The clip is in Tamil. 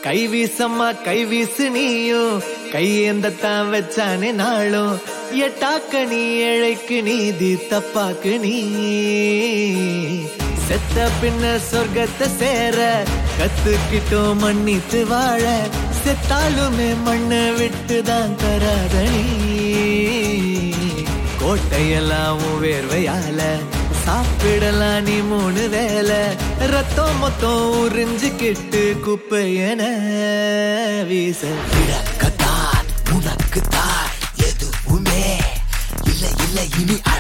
கை வீசம்மா கை வீசு நீயும் கையேந்தத்தான் வச்சானே நாளும் எட்டாக்க நீ ஏழைக்கு நீதி தப்பாக்கு நீ செத்த பின்ன சொர்க்கத்தை சேர கத்துக்கிட்டோம் மன்னித்து வாழ செத்தாலுமே மண்ணை விட்டு தான் தராத நீ கோட்டையெல்லாம் உன் வேர்வையால சாப்பிடலாம் நீ மூணு வேலை ரத்தம் மொத்தம் உறிஞ்சுக்கிட்டு குப்பையன வீச இறக்கத்தான் உனக்கு தான் எதுவுமே இல்ல இல்ல இனி